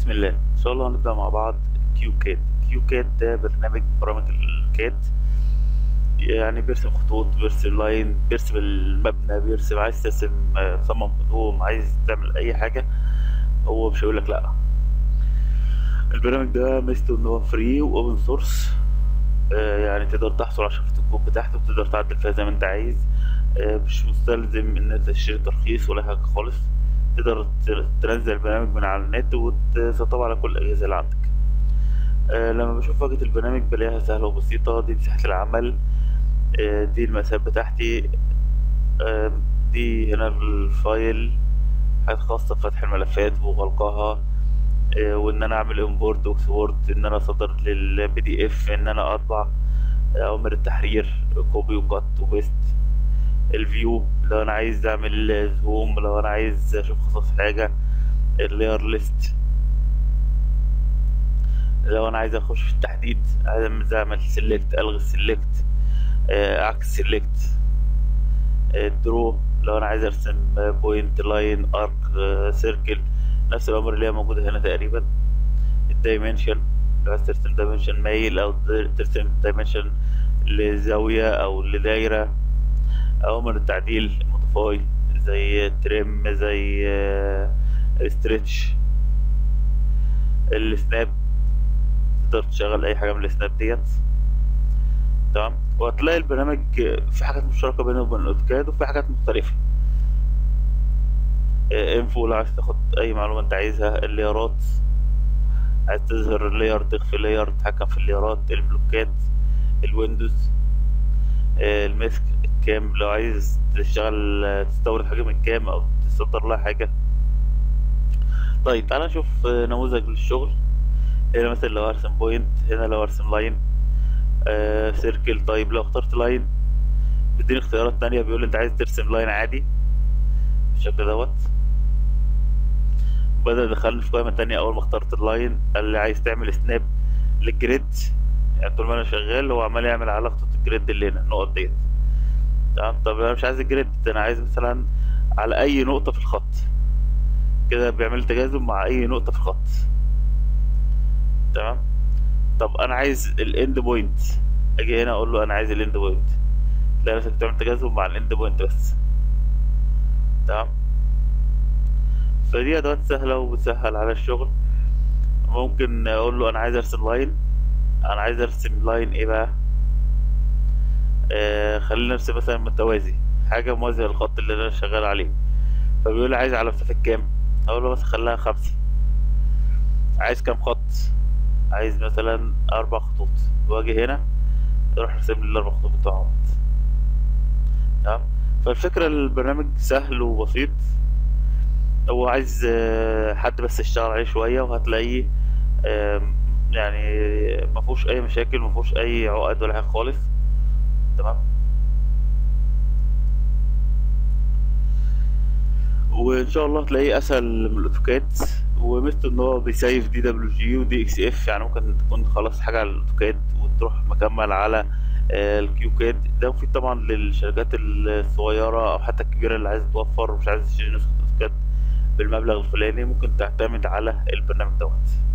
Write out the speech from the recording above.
بسم الله ان شاء الله هنبدأ مع بعض كيو كاد كيو كاد ده برنامج من برامج الكاد يعني بيرسم خطوط بيرسم لاين بيرسم المبنى بيرسم عايز ترسم آه، تصمم هدوم عايز تعمل اي حاجة هو مش هيقولك لا البرنامج ده ميزته ان هو فري واوبن سورس يعني تقدر تحصل على شفرة الكود بتاعته وتقدر تعدل فيها زي ما انت عايز آه، مش مستلزم ان انت تشتري ترخيص ولا حاجة خالص تقدر ت- تنزل البرنامج من على النت وتسطبه على كل الأجهزة اللي عندك آه، لما بشوف واجهة البرنامج بلاقيها سهلة وبسيطة دي مساحة العمل آه، دي المقاسات بتاعتي آه، دي هنا الفايل حاجات خاصة بفتح الملفات وغلقها آه، وان انا اعمل امبورت واكسبورت ان انا اصدر للبي دي اف ان انا اطبع اوامر التحرير كوبي وكات وبيست الفيو لو انا عايز اعمل زوم لو انا عايز اشوف خصائص حاجة اللاير ليست لو انا عايز اخش في التحديد عايز اعمل سيلكت الغي السيلكت اعكس سيلكت درو لو انا عايز ارسم بوينت لاين ارك سيركل نفس الامر اللي هي موجوده هنا تقريبا الدايمنشن لو عايز ترسم دايمنشن مايل او ترسم دايمنشن لزاويه او لدايره اوامر التعديل موديفاي زي تريم زي ستريتش السناب تقدر تشغل اي حاجه من السناب ديت تمام وهتلاقي البرنامج في حاجات مشتركه بينه وبين الاوتوكاد وفي حاجات مختلفه انفو لو عايز تاخد اي معلومه انت عايزها الليارات عايز تظهر لاير تخفي لاير تتحكم في الليارات البلوكات الويندوز آه، المسك الكام لو عايز تشتغل آه، تستورد حاجه من كام او تصدر لها حاجه طيب تعالى نشوف آه، نموذج للشغل هنا مثلا لو ارسم بوينت هنا لو ارسم لاين آه سيركل طيب لو اخترت لاين بيديني اختيارات تانية بيقول لي انت عايز ترسم لاين عادي بالشكل دوت بدأ يدخلني في قائمة تانية أول ما اخترت اللاين قال لي عايز تعمل سناب للجريد يعني طول ما أنا شغال هو عمال يعمل على خطوط الجريد اللي هنا النقط ديت تمام طب أنا مش عايز الجريد أنا عايز مثلا على أي نقطة في الخط كده بيعمل لي تجاذب مع أي نقطة في الخط تمام طب أنا عايز الإند بوينت أجي هنا أقول له أنا عايز الإند بوينت تلاقي نفسك بتعمل تجاذب مع الإند بوينت بس تمام فدي ادوات سهله وبتسهل على الشغل ممكن اقول له انا عايز ارسم لاين انا عايز ارسم لاين ايه بقى آه خلينا نرسم مثلا متوازي حاجه موازيه للخط اللي انا شغال عليه فبيقول لي عايز على مسافه كام اقول له بس خليها خمسة عايز كام خط عايز مثلا اربع خطوط واجي هنا يروح يرسم لي الاربع خطوط بتوعهم تمام فالفكره البرنامج سهل وبسيط هو عايز آه، حد بس يشتغل عليه شوية وهتلاقيه آم، يعني ما فيهوش اي مشاكل ما فيهوش اي عقد ولا حاجة خالص تمام وان شاء الله هتلاقيه اسهل من الاوتوكاد ومثل ان هو بيسيف دي دبليو جي ودي اكس اف يعني ممكن تكون خلاص حاجة على الاوتوكاد وتروح مكمل على آه، الكيو كاد ده مفيد طبعا للشركات الصغيرة او حتى الكبيرة اللي عايزة توفر ومش عايزة تشتري نسخة اوتوكاد بالمبلغ الفلاني ممكن تعتمد على البرنامج دوت